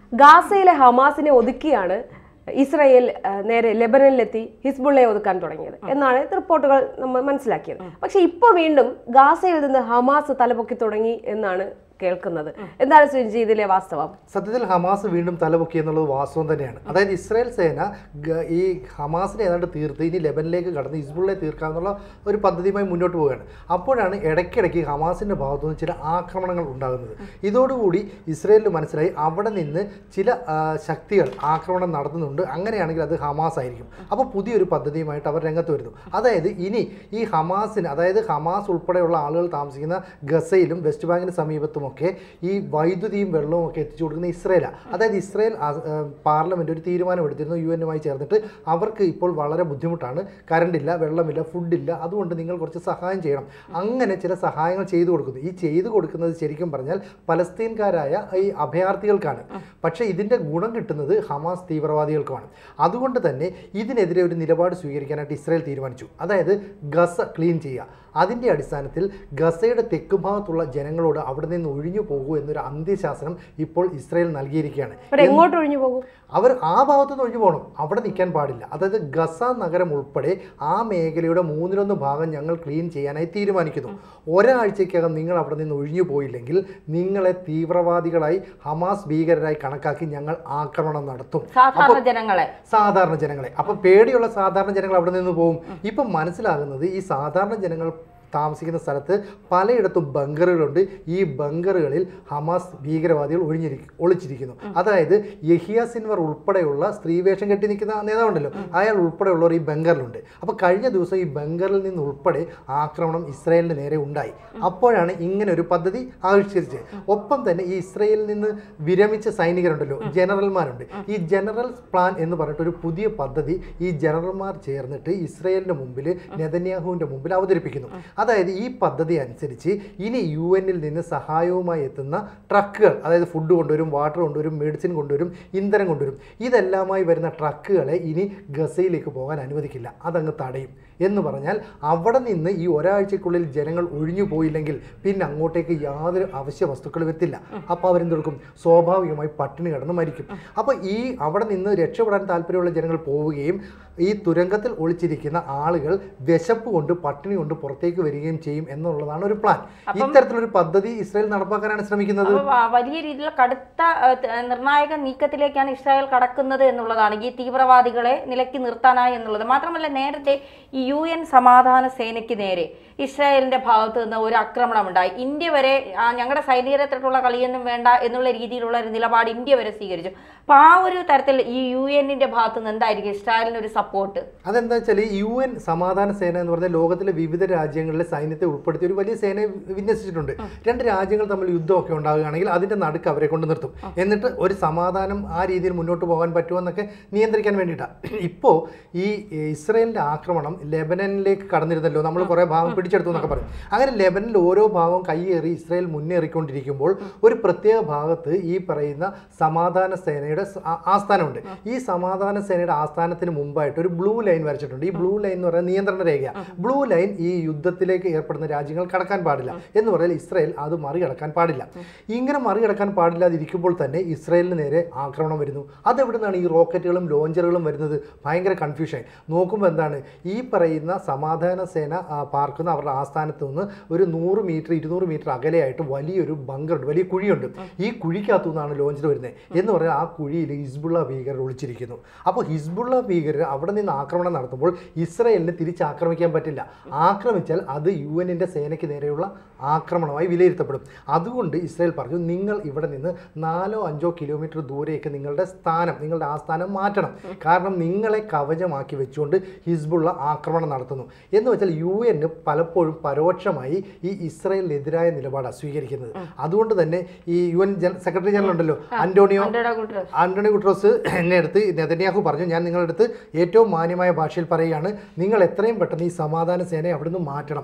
ഗാസയിലെ ഹമാസിനെ ഒതുക്കിയാണ് ഇസ്രായേൽ ആ, നേരെ ലെബനനിലെത്തി ഹിസ്ബുള്ളയെ ഒതുക്കാൻ തുടങ്ങിയത് എന്നാണ് റിപ്പോർട്ടുകൾ നമ്മൾ മനസ്സിലാക്കിയത് പക്ഷെ ഇപ്പോൾ വീണ്ടും ഗാസയിൽ നിന്ന് ഹമാസ് തലപൊക്കി തുടങ്ങി എന്നാണ് കേൾക്കുന്നത് എന്താണ് സുനിജി ഇതിലെ വാസ്തവം സത്യത്തിൽ ഹമാസ് വീണ്ടും തലപൊക്കി എന്നുള്ളത് വാസ്തവം തന്നെയാണ് അതായത് ഇസ്രായേൽ സേന ഗ- ഈ ഹമാസിനെ ഏതാണ്ട് തീർത്ത് ഇനി ലെബനിലേക്ക് കടന്ന് ഹിസ്ബുള്ളെ തീർക്കാമെന്നുള്ള ഒരു പദ്ധതിയുമായി മുന്നോട്ട് പോവുകയാണ് അപ്പോഴാണ് ഇടയ്ക്കിടയ്ക്ക് ഹമാസിൻ്റെ ഭാഗത്തുനിന്ന് ചില ആക്രമണങ്ങൾ ഉണ്ടാകുന്നത് ഇതോടുകൂടി ഇസ്രായേലിന് മനസ്സിലായി അവിടെ നിന്ന് ചില ആ, ശക്തികൾ ആക്രമണം നടത്തുന്നുണ്ട് അങ്ങനെയാണെങ്കിൽ അത് ഹമാസ് ആയിരിക്കും അപ്പോൾ പുതിയൊരു പദ്ധതിയുമായിട്ട് അവർ രംഗത്ത് വരുന്നു അതായത് ഇനി ഈ ഹമാസിന് അതായത് ഹമാസ് ഉൾപ്പെടെയുള്ള ആളുകൾ താമസിക്കുന്ന ഗസയിലും വെസ്റ്റ് ബാങ്കിന് സമീപത്തുമൊക്കെ ഈ വൈദ്യുതിയും വെള്ളവും ഒക്കെ എത്തിച്ചു കൊടുക്കുന്ന ഇസ്രയേലാണ് അതായത് ഇസ്രയേൽ പാർലമെൻറ്റ് ഒരു തീരുമാനം എടുത്തിരുന്നു യു എന്നുമായി ചേർന്നിട്ട് അവർക്ക് ഇപ്പോൾ വളരെ ബുദ്ധിമുട്ടാണ് കറണ്ടില്ല വെള്ളമില്ല ഫുഡില്ല അതുകൊണ്ട് നിങ്ങൾ കുറച്ച് സഹായം ചെയ്യണം അങ്ങനെ ചില സഹായങ്ങൾ ചെയ്തു കൊടുക്കുന്നു ഈ ചെയ്തു കൊടുക്കുന്നത് ശരിക്കും പറഞ്ഞാൽ പലസ്തീൻകാരായ ഈ അഭയാർത്ഥികൾക്കാണ് പക്ഷേ ഇതിൻ്റെ ഗുണം കിട്ടുന്നത് ഹമാസ് തീവ്രവാദികൾക്കുമാണ് അതുകൊണ്ട് തന്നെ ഇതിനെതിരെ ഒരു നിലപാട് സ്വീകരിക്കാനായിട്ട് ഇസ്രായേൽ തീരുമാനിച്ചു അതായത് ഗസ ക്ലീൻ ചെയ്യുക അതിൻ്റെ അടിസ്ഥാനത്തിൽ ഗസയുടെ തെക്ക് ഭാഗത്തുള്ള ജനങ്ങളോട് അവിടെ നിന്ന് ഒഴിഞ്ഞു പോകൂ എന്നൊരു അന്ത്യശാസനം ഇപ്പോൾ ഇസ്രായേൽ നൽകിയിരിക്കുകയാണ് അവർ എങ്ങോട്ട് ഒഴിഞ്ഞു പോകും അവർ ആ ഭാഗത്തു നിന്ന് ഒഴിഞ്ഞു പോകണം അവിടെ നിൽക്കാൻ പാടില്ല അതായത് ഗസ നഗരം ഉൾപ്പെടെ ആ മേഖലയുടെ മൂന്നിലൊന്ന് ഭാഗം ഞങ്ങൾ ക്ലീൻ ചെയ്യാനായി തീരുമാനിക്കുന്നു ഒരാഴ്ചയ്ക്കകം നിങ്ങൾ അവിടെ നിന്ന് ഒഴിഞ്ഞു പോയില്ലെങ്കിൽ നിങ്ങളെ തീവ്രവാദികളായി ഹമാസ് ഭീകരരായി കണക്കാക്കി ഞങ്ങൾ ആക്രമണം നടത്തും സാധാരണ ജനങ്ങളെ സാധാരണ ജനങ്ങളെ അപ്പൊ പേടിയുള്ള സാധാരണ ജനങ്ങൾ അവിടെ നിന്ന് പോകും ഇപ്പം മനസ്സിലാകുന്നത് ഈ സാധാരണ ജനങ്ങൾ താമസിക്കുന്ന സ്ഥലത്ത് പലയിടത്തും ബങ്കറുകളുണ്ട് ഈ ബങ്കറുകളിൽ ഹമാസ് ഭീകരവാദികൾ ഒഴിഞ്ഞിരിക്കും ഒളിച്ചിരിക്കുന്നു അതായത് യഹിയ സിൻവർ ഉൾപ്പെടെയുള്ള സ്ത്രീവേഷം കെട്ടി നിൽക്കുന്ന നേതാവുണ്ടല്ലോ അയാൾ ഉൾപ്പെടെയുള്ളവർ ഈ ബങ്കറിലുണ്ട് അപ്പോൾ കഴിഞ്ഞ ദിവസം ഈ ബങ്കറിൽ നിന്ന് ഉൾപ്പെടെ ആക്രമണം ഇസ്രായേലിന് നേരെ ഉണ്ടായി അപ്പോഴാണ് ഇങ്ങനെ ഒരു പദ്ധതി ആവിഷ്കരിച്ചത് ഒപ്പം തന്നെ ഈ ഇസ്രായേലിൽ നിന്ന് വിരമിച്ച സൈനികരുണ്ടല്ലോ ജനറൽമാരുണ്ട് ഈ ജനറൽ പ്ലാൻ എന്ന് പറഞ്ഞിട്ട് ഒരു പുതിയ പദ്ധതി ഈ ജനറൽമാർ ചേർന്നിട്ട് ഇസ്രായേലിന്റെ മുമ്പിൽ നെതന്യാഹുവിന്റെ മുമ്പിൽ അവതരിപ്പിക്കുന്നു അതായത് ഈ പദ്ധതി അനുസരിച്ച് ഇനി യു എന്നിൽ നിന്ന് സഹായവുമായി എത്തുന്ന ട്രക്കുകൾ അതായത് ഫുഡ് കൊണ്ടുവരും വാട്ടർ കൊണ്ടുവരും മെഡിസിൻ കൊണ്ടുവരും ഇന്ധനം കൊണ്ടുവരും ഇതെല്ലാമായി വരുന്ന ട്രക്കുകളെ ഇനി ഗസയിലേക്ക് പോകാൻ അനുവദിക്കില്ല അതങ്ങ് തടയും എന്ന് പറഞ്ഞാൽ അവിടെ നിന്ന് ഈ ഒരാഴ്ചക്കുള്ളിൽ ജനങ്ങൾ ഒഴിഞ്ഞു പോയില്ലെങ്കിൽ പിന്നെ അങ്ങോട്ടേക്ക് യാതൊരു അവശ്യ വസ്തുക്കളും എത്തില്ല അപ്പോൾ അവരെന്തെടുക്കും സ്വാഭാവികമായി പട്ടിണി കിടന്ന് മരിക്കും അപ്പോൾ ഈ അവിടെ നിന്ന് രക്ഷപ്പെടാൻ താല്പര്യമുള്ള ജനങ്ങൾ പോവുകയും ഈ തുരങ്കത്തിൽ ഒളിച്ചിരിക്കുന്ന ആളുകൾ വിശപ്പ് കൊണ്ട് പട്ടിണി കൊണ്ട് പുറത്തേക്ക് വരികയും ചെയ്യും എന്നുള്ളതാണ് ഒരു പ്ലാൻ ഇത്തരത്തിലൊരു പദ്ധതി ഇസ്രായേൽ നടപ്പാക്കാനാണ് ശ്രമിക്കുന്നത് അപ്പൊ വ- വലിയ രീതിയിലുള്ള കടുത്ത ഏഹ്, ത- നിർണായക നീക്കത്തിലേക്കാണ് ഇസ്രായേൽ കടക്കുന്നത് എന്നുള്ളതാണ് ഈ തീവ്രവാദികളെ നിലയ്ക്ക് നിർത്താനായി എന്നുള്ളത് മാത്രമല്ല നേരത്തെ ഈ യു എൻ സമാധാന സേനയ്ക്ക് നേരെ ഇസ്രായേലിന്റെ ഭാഗത്ത് നിന്ന് ഒരു ആക്രമണം ഉണ്ടായി ഇന്ത്യ വരെ ആ, ഞങ്ങളുടെ സൈനികരത്തിലുള്ള കളിയൊന്നും വേണ്ട എന്നുള്ള രീതിയിലുള്ള ഒരു നിലപാട് ഇന്ത്യ വരെ സ്വീകരിച്ചു അപ്പൊ ആ ഒരു തരത്തിൽ ഈ യു എന്നിന്റെ ഭാഗത്ത് നിന്ന് എന്തായിരിക്കും ഇസ്രായേലിന് ഒരു സപ്പോർട്ട് അതെന്താ വെച്ചാൽ യു എൻ സമാധാന സേന എന്ന് പറഞ്ഞാൽ ലോകത്തിലെ വിവിധ രാജ്യങ്ങളിലെ സൈന്യത്തെ ഉൾപ്പെടുത്തി ഒരു വലിയ സേനയെ വിന്യസിച്ചിട്ടുണ്ട് രണ്ട് രാജ്യങ്ങൾ തമ്മിൽ യുദ്ധമൊക്കെ ഉണ്ടാകുകയാണെങ്കിൽ അതിന്റെ നടുക്ക് അവരെ കൊണ്ട് നിർത്തും എന്നിട്ട് ഒരു സമാധാനം ആ രീതിയിൽ മുന്നോട്ട് പോകാൻ പറ്റുമോ എന്നൊക്കെ നിയന്ത്രിക്കാൻ വേണ്ടിയിട്ടാണ് ഇപ്പോൾ ഈ ഇസ്രയേലിന്റെ ആക്രമണം ലെബനനിലേക്ക് കടന്നിരുന്നല്ലോ നമ്മൾ കുറേ ഭാഗം പിടിച്ചെടുത്തു എന്നൊക്കെ പറയും അങ്ങനെ ലെബനിൽ ഓരോ ഭാഗവും കൈയേറി ഇസ്രയേൽ മുന്നേറിക്കൊണ്ടിരിക്കുമ്പോൾ ഒരു പ്രത്യേക ഭാഗത്ത് ഈ പറയുന്ന സമാധാന സേനയുടെ സ- ആ- ആസ്ഥാനമുണ്ട് ഈ സമാധാന സേനയുടെ ആസ്ഥാനത്തിന് മുമ്പായിട്ട് ഒരു ബ്ലൂ ലൈൻ വരച്ചിട്ടുണ്ട് ഈ ബ്ലൂ ലൈൻ എന്ന് പറയുന്നത് നിയന്ത്രണ രേഖയാണ് ബ്ലൂ ലൈൻ ഈ യുദ്ധത്തിലേക്ക് ഏർപ്പെടുന്ന രാജ്യങ്ങൾ കടക്കാൻ പാടില്ല എന്ന് പറഞ്ഞാൽ ഇസ്രായേൽ അത് മറികടക്കാൻ പാടില്ല ഇങ്ങനെ മറികടക്കാൻ പാടില്ലാതിരിക്കുമ്പോൾ തന്നെ ഇസ്രായേലിന് നേരെ ആക്രമണം വരുന്നു അതെവിടെ നിന്നാണ് ഈ റോക്കറ്റുകളും ലോഞ്ചറുകളും വരുന്നത് ഭയങ്കര കൺഫ്യൂഷൻ നോക്കുമ്പോൾ എന്താണ് ഈ പറയുന്ന സമാധാന സേന ആ, പാർക്കുന്ന അവരുടെ ആസ്ഥാനത്ത് നിന്ന് ഒരു നൂറ് മീറ്റർ ഇരുന്നൂറ് മീറ്റർ അകലെയായിട്ട് വലിയൊരു ബങ്കറുണ്ട് വലിയ കുഴിയുണ്ട് ഈ കുഴിക്കകത്തു നിന്നാണ് ലോഞ്ചർ വരുന്നത് എന്ന് പറഞ്ഞാൽ ആ കുഴിയിൽ ഹിസ്ബുള്ള ഭീകരർ ഒളിച്ചിരിക്കുന്നു അപ്പോൾ ഹിസ്ബുള്ള ഭീകരർ അവിടെ നിന്ന് ആക്രമണം നടത്തുമ്പോൾ ഇസ്രായേലിന് തിരിച്ചാക്രമിക്കാൻ പറ്റില്ല ആക്രമിച്ചാൽ അത് യു എന്നിൻ്റെ സേനയ്ക്ക് നേരെയുള്ള ആക്രമണമായി വിലയിരുത്തപ്പെടും അതുകൊണ്ട് ഇസ്രായേൽ പറഞ്ഞു നിങ്ങൾ ഇവിടെ നിന്ന് നാലോ അഞ്ചോ കിലോമീറ്റർ ദൂരേക്ക് നിങ്ങളുടെ സ്ഥാനം നിങ്ങളുടെ ആസ്ഥാനം മാറ്റണം കാരണം നിങ്ങളെ കവചമാക്കി വെച്ചുകൊണ്ട് ഹിസ്ബുള്ള ആക്രമണം നടത്തുന്നു എന്ന് വെച്ചാൽ യു എന്ന് പലപ്പോഴും പരോക്ഷമായി ഈ ഇസ്രായേലിനെതിരായ നിലപാടാണ് സ്വീകരിക്കുന്നത് അതുകൊണ്ട് തന്നെ ഈ യു എൻ സെക്രട്ടറി ജനറൽ ഉണ്ടല്ലോ Antonio Antonio Guterres Antony Guterres എന്നെ അടുത്ത് നെതന്യാഹു പറഞ്ഞു ഞാൻ നിങ്ങളുടെ അടുത്ത് ഏറ്റവും മാന്യമായ ഭാഷയിൽ പറയുകയാണ് നിങ്ങൾ എത്രയും പെട്ടെന്ന് ഈ സമാധാന സേനയെ അവിടുന്ന് മാറ്റണം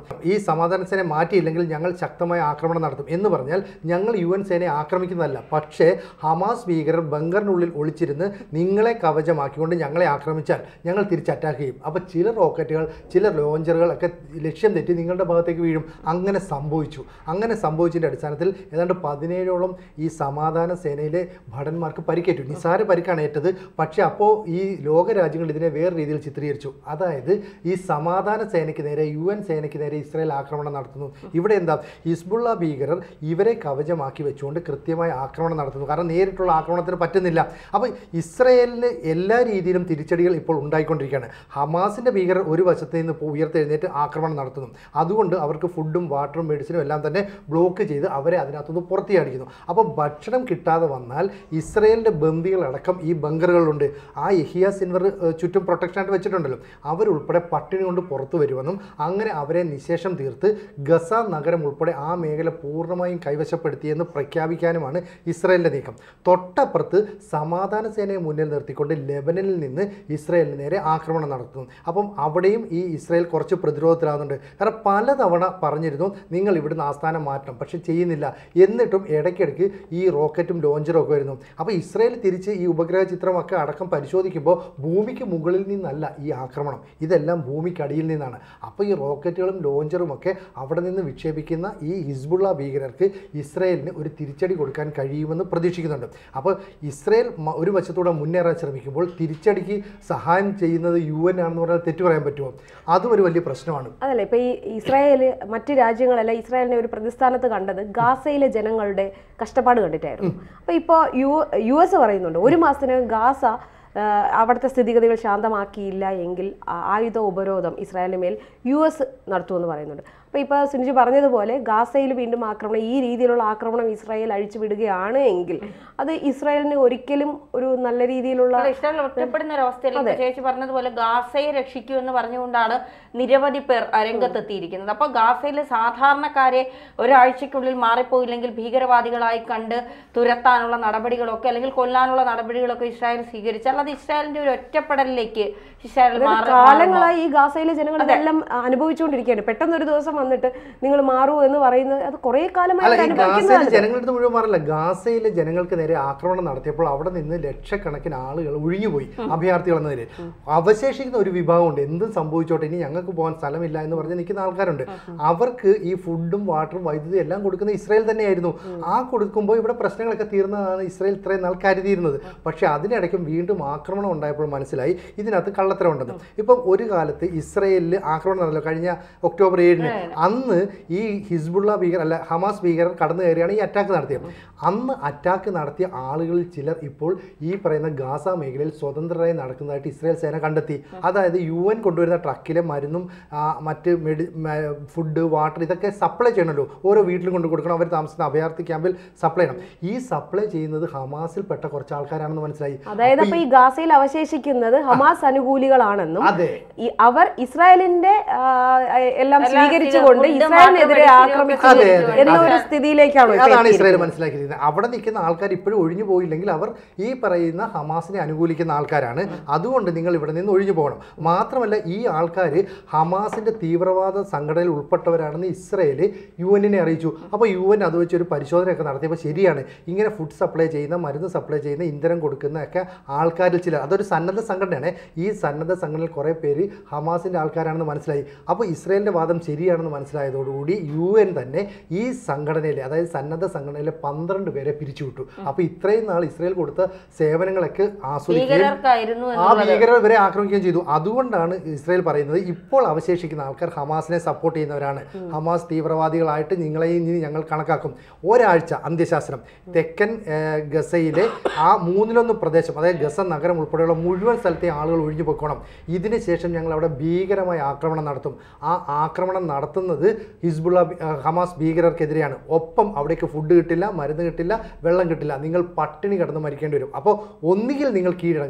ഈ സമാധാന സേനയെ മാറ്റിയില്ലെങ്കിൽ ഞങ്ങൾ ശക്തമായ ആക്രമണം നടത്തും എന്ന് പറഞ്ഞാൽ ഞങ്ങൾ യു എൻ സേനയെ ആക്രമിക്കുന്നതല്ല പക്ഷേ ഹമാസ് ഭീകരർ ബങ്കറിനുള്ളിൽ ഒളിച്ചിരുന്ന് നിങ്ങളെ കവചമാക്കിക്കൊണ്ട് ഞങ്ങളെ ആക്രമിച്ചാൽ ഞങ്ങൾ തിരിച്ച് അറ്റാക്ക് ചെയ്യും അപ്പോൾ ചില റോക്കറ്റുകൾ ചില ലോഞ്ചറുകൾ ഒക്കെ ലക്ഷ്യം തെറ്റി നിങ്ങളുടെ ഭാഗത്തേക്ക് വീഴും അങ്ങനെ സംഭവിച്ചു അങ്ങനെ സംഭവിച്ചതിൻ്റെ അടിസ്ഥാനത്തിൽ ഏതാണ്ട് പതിനേഴോളം ഈ സമാധാന സേനയിലെ ഭടന്മാർക്ക് പരിക്കേറ്റു നിസ്സാര പരിക്കാണ് ഏറ്റത് പക്ഷേ അപ്പോൾ ഈ ലോകരാജ്യങ്ങൾ ഇതിനെ വേറെ രീതിയിൽ ചിത്രീകരിച്ചു അതായത് ഈ സമാധാന സേനയ്ക്ക് നേരെ യു എൻ സേനയ്ക്ക് നേരെ ഇസ്രായേൽ ആക്രമണം നടത്തുന്നു ഇവിടെ എന്താ ഹിസ്ബുള്ള ഭീകരർ ഇവരെ കവചമാക്കി വെച്ചുകൊണ്ട് കൃത്യമായ ആക്രമണം നടത്തുന്നു കാരണം നേരിട്ടുള്ള ആക്രമണത്തിന് പറ്റുന്നില്ല അപ്പോൾ ഇസ്രയേലിന് എല്ലാ രീതിയിലും തിരിച്ചടികൾ ഇപ്പോൾ ഉണ്ടായിക്കൊണ്ടിരിക്കുകയാണ് ഹമാസിൻ്റെ ഭീകരർ ഒരു വശത്ത് നിന്ന് ഇപ്പോൾ ഉയർത്തെഴുന്നേറ്റ് ആക്രമണം നടത്തുന്നു അതുകൊണ്ട് അവർക്ക് ഫുഡും വാട്ടറും മെഡിസിനും എല്ലാം തന്നെ ബ്ലോക്ക് ചെയ്ത് അവരെ അതിനകത്തുനിന്ന് പുറത്തിയാടിക്കുന്നു അപ്പോൾ ഭക്ഷണം കിട്ടാതെ വന്നാൽ ഇസ്രയേലിൻ്റെ ബന്ദികളടക്കം ഈ ബങ്കറുകളിലുണ്ട് ആ യഹിയ സിൻവർ ഏഹ്, ചുറ്റും പ്രൊട്ടക്ഷനായിട്ട് വെച്ചിട്ടുണ്ടല്ലോ അവരുൾപ്പെടെ പട്ടിണി കൊണ്ട് പുറത്തു വരുമെന്നും അങ്ങനെ അവരെ നിശേഷം തീർത്ത് ഗസ നഗരം ഉൾപ്പെടെ ആ മേഖല പൂർണ്ണമായും കൈവശപ്പെടുത്തിയെന്ന് പ്രഖ്യാപിക്കാനുമാണ് ഇസ്രയേലിൻ്റെ നീക്കം തൊട്ടപ്പുറത്ത് സമാധാന സേനയെ മുന്നിൽ നിർത്തിക്കൊണ്ട് ലെബനനിൽ നിന്ന് ഇസ്രയേലിന് നേരെ ആക്രമണം നടത്തുന്നു അപ്പം അവിടെയും ഈ ഇസ്രയേൽ കുറച്ച് പ്രതിരോധത്തിലാകുന്നുണ്ട് കാരണം പലതവണ പറഞ്ഞിരുന്നു നിങ്ങൾ ഇവിടുന്ന് ആസ്ഥാനം മാറ്റണം പക്ഷെ ചെയ്യുന്നില്ല എന്നിട്ടും ഇടയ്ക്കിടയ്ക്ക് ഈ റോക്കറ്റും ലോഞ്ചറും ഒക്കെ വരുന്നു അപ്പോൾ ഇസ്രയേൽ തിരിച്ച് ഈ ഉപഗ്രഹ ചിത്രമൊക്കെ അടക്കം പരിശോധിക്കുമ്പോൾ ഭൂമിക്ക് മുകളിൽ നിന്നല്ല ഈ ആക്രമണം ഇതെല്ലാം ഭൂമിക്കടിയിൽ നിന്നാണ് അപ്പോൾ ഈ റോക്കറ്റുകളും ലോഞ്ചറും ഒക്കെ അവിടെ നിന്ന് വിക്ഷേപിക്കുന്ന ഈ ഹിസ്ബുള്ള ഭീകരർക്ക് ഇസ്രയേലിന് ഒരു തിരിച്ചടി കൊടുക്കാൻ കഴിയുമെന്ന് പ്രതീക്ഷിക്കുന്നുണ്ട് അപ്പോൾ ഇസ്രയേൽ മ- ഒരു വശത്തൂടെ മുന്നേറാൻ ശ്രമിക്കുമ്പോൾ തിരിച്ചടിക്ക് സഹായം ചെയ്യുന്നത് യു എൻ ആണെന്ന് പറഞ്ഞാൽ തെറ്റു പറയാൻ പറ്റുമോ അതും ഒരു വലിയ പ്രശ്നമാണ് അതല്ല ഇപ്പൊ ഈ ഇസ്രായേല് മറ്റ് രാജ്യങ്ങളല്ല ഇസ്രായേലിനെ ഒരു പ്രതിസ്ഥാനത്ത് കണ്ടത് ഗാസയിലെ ജനങ്ങളുടെ കഷ്ടപ്പാട് കണ്ടിട്ടായിരുന്നു അപ്പൊ ഇപ്പോൾ യു യു എസ് പറയുന്നുണ്ട് ഒരു മാസത്തിനകം ഗാസ ആ, അവിടുത്തെ സ്ഥിതിഗതികൾ ശാന്തമാക്കിയില്ല എങ്കിൽ ആ- ആയുധ ഉപരോധം ഇസ്രായേലിന് മേൽ യു എസ് നടത്തുമെന്ന് പറയുന്നുണ്ട് അപ്പോൾ ഇപ്പോൾ സുനിജി പറഞ്ഞതുപോലെ ഗാസയിൽ വീണ്ടും ആക്രമണം ഈ രീതിയിലുള്ള ആക്രമണം ഇസ്രായേൽ അഴിച്ചു വിടുകയാണ് എങ്കിൽ അത് ഇസ്രായേലിന് ഒരിക്കലും ഒരു നല്ല രീതിയിലുള്ള അല്ല, ഇസ്രായേൽ ഒറ്റപ്പെടുന്ന ഒരു അവസ്ഥയിൽ ഇപ്പൊ ചേച്ചി പറഞ്ഞതുപോലെ ഗാസയെ രക്ഷിക്കൂ എന്ന് പറഞ്ഞുകൊണ്ടാണ് നിരവധി പേർ ആ, രംഗത്തെത്തിയിരിക്കുന്നത് അപ്പൊ ഗാസയിലെ സാധാരണക്കാരെ ഒരാഴ്ചക്കുള്ളിൽ മാറിപ്പോയില്ലെങ്കിൽ ഭീകരവാദികളായി കണ്ട് തുരത്താനുള്ള നടപടികളൊക്കെ അല്ലെങ്കിൽ കൊല്ലാനുള്ള നടപടികളൊക്കെ ഇസ്രായേൽ സ്വീകരിച്ചാൽ അത് ഇസ്രായേലിന്റെ ഒരു ഒറ്റപ്പെടലിലേക്ക് ഇസ്രായേൽ മാറി കാലങ്ങളായി ഈ ഗാസയിലെ ജനങ്ങൾ ഇതെല്ലാം അനുഭവിച്ചുകൊണ്ടിരിക്കുകയാണ് പെട്ടെന്ന് ഒരു ദിവസം വന്നിട്ട് നിങ്ങൾ മാറൂ എന്ന് പറയുന്നത് അത് കുറെ അല്ല കാലമായിട്ട് ഈ ഗാസയിലെ അനുഭവിക്കുന്നതാണ് ജനങ്ങളുടെ മുഴുവൻ മാറില്ല ഗാസയിലെ ജനങ്ങൾക്ക് നേരെ ആക്രമണം നടത്തിയപ്പോൾ അവിടെ നിന്ന് ലക്ഷക്കണക്കിന് ആളുകൾ ഒഴിഞ്ഞുപോയി അഭയാർത്ഥികൾ എന്ന നിലയിൽ അവശേഷിക്കുന്ന ഒരു വിഭാഗമുണ്ട് എന്തും സംഭവിച്ചോട്ടെ ഇനി ഞങ്ങൾക്ക് പോകാൻ സ്ഥലമില്ല എന്ന് പറഞ്ഞ് നിൽക്കുന്ന ആൾക്കാരുണ്ട് അവർക്ക് ഈ ഫുഡും വാട്ടറും വൈദ്യുതി എല്ലാം കൊടുക്കുന്ന ഇസ്രായേൽ തന്നെയായിരുന്നു ആ കൊടുക്കുമ്പോൾ ഇവിടെ പ്രശ്നങ്ങളൊക്കെ തീർന്നതാണ് ഇസ്രായേൽ ഇത്രയും നാൾ കരുതിയിരുന്നത് പക്ഷേ അതിനിടയ്ക്കും വീണ്ടും ആക്രമണം ഉണ്ടായപ്പോൾ മനസ്സിലായി ഇതിനകത്ത് കള്ളത്തരം ഉണ്ടെന്ന് ഇപ്പം ഒരു കാലത്ത് ഇസ്രായേലിൽ ആക്രമണം നടന്നല്ലോ കഴിഞ്ഞ ഒക്ടോബർ ഏഴിന് അന്ന് ഈ ഹിസ്ബുള്ള ഭീകർ അല്ല ഹമാസ് ഭീകരർ കടന്നു കയറിയാണ് ഈ അറ്റാക്ക് നടത്തിയത് അന്ന് അറ്റാക്ക് നടത്തിയ ആളുകളിൽ ചിലർ ഇപ്പോൾ ഈ പറയുന്ന ഗാസ മേഖലയിൽ സ്വതന്ത്രരായി നടക്കുന്നതായിട്ട് ഇസ്രായേൽ സേന കണ്ടെത്തി അതായത് യു എൻ കൊണ്ടുവരുന്ന ട്രക്കിലെ മരുന്നും ആ, മറ്റ് മെഡി ഫുഡ് വാട്ടർ ഇതൊക്കെ സപ്ലൈ ചെയ്യണമല്ലോ ഓരോ വീട്ടിലും കൊണ്ട് കൊടുക്കണം അവർ താമസിക്കുന്ന അഭയാർത്ഥി ക്യാമ്പിൽ സപ്ലൈ ചെയ്യണം ഈ സപ്ലൈ ചെയ്യുന്നത് ഹമാസിൽപ്പെട്ട കുറച്ച് ആൾക്കാരാണെന്ന് മനസ്സിലായി അതായത് അപ്പൊ ഈ ഗാസയിൽ അവശേഷിക്കുന്നത് ഹമാസ് അനുകൂലികളാണെന്നും അതെ ഈ അവർ ഇസ്രായേലിന്റെ ആ, എല്ലാം സ്വീകരിച്ചുകൊണ്ട് ഫുഡ് ഇസ്രായേലിനെതിരെ മാത്രം ആക്രമിച്ചു അതെ, അതെ, എന്ന ഒരു അതെ. സ്ഥിതിയിലേക്കാണോ ഇപ്പൊ അതാണ് ഇസ്രായേൽ എത്തിയിരിക്കുന്നത്? മനസ്സിലാക്കിയിരിക്കുന്നത് അവിടെ നിൽക്കുന്ന ആൾക്കാർ ഇപ്പോഴും ഒഴിഞ്ഞു പോയില്ലെങ്കിൽ അവർ ഈ പറയുന്ന ഹമാസിനെ അനുകൂലിക്കുന്ന ആൾക്കാരാണ് അതുകൊണ്ട് നിങ്ങൾ ഇവിടെ നിന്ന് ഒഴിഞ്ഞു പോകണം മാത്രമല്ല ഈ ആൾക്കാർ ഹമാസിന്റെ തീവ്രവാദ സംഘടനയിൽ ഉൾപ്പെട്ടവരാണെന്ന് ഇസ്രായേൽ യു എന്നിനെ അറിയിച്ചു അപ്പോൾ യു എൻ അത് വെച്ചൊരു പരിശോധനയൊക്കെ നടത്തിയപ്പോൾ ശരിയാണ് ഇങ്ങനെ ഫുഡ് സപ്ലൈ ചെയ്യുന്ന മരുന്ന് സപ്ലൈ ചെയ്യുന്ന ഇന്ധനം കൊടുക്കുന്ന ഒക്കെ ആൾക്കാരിൽ ചിലർ അതൊരു സന്നദ്ധ സംഘടനയാണ് ഈ സന്നദ്ധ സംഘടനയിൽ കുറേ പേര് ഹമാസിന്റെ ആൾക്കാരാണെന്ന് മനസ്സിലായി അപ്പോൾ ഇസ്രായേലിന്റെ വാദം ശരിയാണെന്ന് മനസ്സിലായതോടുകൂടി യു എൻ തന്നെ ഈ സംഘടനയിലെ അതായത് സന്നദ്ധ സംഘടനയിലെ പന്ത്രണ്ട് പേരെ പിരിച്ചുവിട്ടു അപ്പോൾ ഇത്രയും നാൾ ഇസ്രായേൽ കൊടുത്ത സേവനങ്ങളൊക്കെ ആസ്വദിക്കുകയും ഭീകരർക്കായിരുന്നു ആ ഭീകരർ ഇവരെ ആക്രമിക്കുകയും ചെയ്തു അതുകൊണ്ടാണ് ഇസ്രായേൽ പറയുന്നത് ഇപ്പോൾ അവശേഷിക്കുന്ന ആൾക്കാർ ഹമാസിനെ സപ്പോർട്ട് ചെയ്യുന്നവരാണ് ഹമാസ് തീവ്രവാദികളായിട്ട് നിങ്ങളെയും ഇനി ഞങ്ങൾ കണക്കാക്കും ഒരാഴ്ച അന്ത്യശാസ്ത്രം തെക്കൻ ഏർ, ഗസയിലെ ആ മൂന്നിലൊന്ന് പ്രദേശം അതായത് ഗസ നഗരം ഉൾപ്പെടെയുള്ള മുഴുവൻ സ്ഥലത്തെ ആളുകൾ ഒഴിഞ്ഞു പൊയ്ക്കോണം ഇതിന് ശേഷം ഞങ്ങൾ അവിടെ ഭീകരമായ ആക്രമണം നടത്തും ആ ആക്രമണം നടത്തുന്നത് ഹിസ്ബുള്ള ഭീ- ആ, ഹമാസ് ഭീകരർക്കെതിരെയാണ് ഒപ്പം അവിടേക്ക് ഫുഡ് കിട്ടില്ല മരുന്ന് കിട്ടില്ല വെള്ളം കിട്ടില്ല നിങ്ങൾ പട്ടിണി കിടന്ന് മരിക്കേണ്ടി വരും അപ്പോൾ ഒന്നുകിൽ നിങ്ങൾ കീഴടങ്ങുക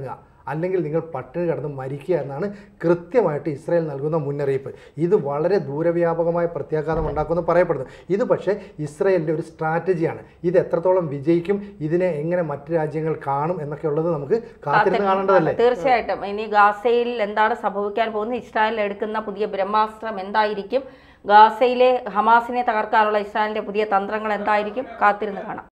അല്ലെങ്കിൽ നിങ്ങൾ പട്ടിണി കിടന്ന് മരിക്കുക എന്നാണ് കൃത്യമായിട്ട് ഇസ്രായേൽ നൽകുന്ന മുന്നറിയിപ്പ് ഇത് വളരെ ദൂരവ്യാപകമായ പ്രത്യാഘാതം ഉണ്ടാക്കുമെന്ന് പറയപ്പെടുന്നു ഇത് പക്ഷേ ഇസ്രായേലിൻ്റെ ഒരു സ്ട്രാറ്റജിയാണ് ഇത് എത്രത്തോളം വിജയിക്കും ഇതിനെ എങ്ങനെ മറ്റു രാജ്യങ്ങൾ കാണും എന്നൊക്കെ ഉള്ളത് നമുക്ക് കാത്തിരുന്ന് കാണേണ്ടതല്ലേ തീർച്ചയായിട്ടും ഇനി ഗാസയിൽ എന്താണ് സംഭവിക്കാൻ പോകുന്നത് ഇസ്രായേൽ എടുക്കുന്ന പുതിയ ബ്രഹ്മാസ്ത്രം എന്തായിരിക്കും ഗാസയിലെ ഹമാസിനെ തകർക്കാനുള്ള ഇസ്രായേലിന്റെ പുതിയ തന്ത്രങ്ങൾ എന്തായിരിക്കും കാത്തിരുന്ന് കാണാം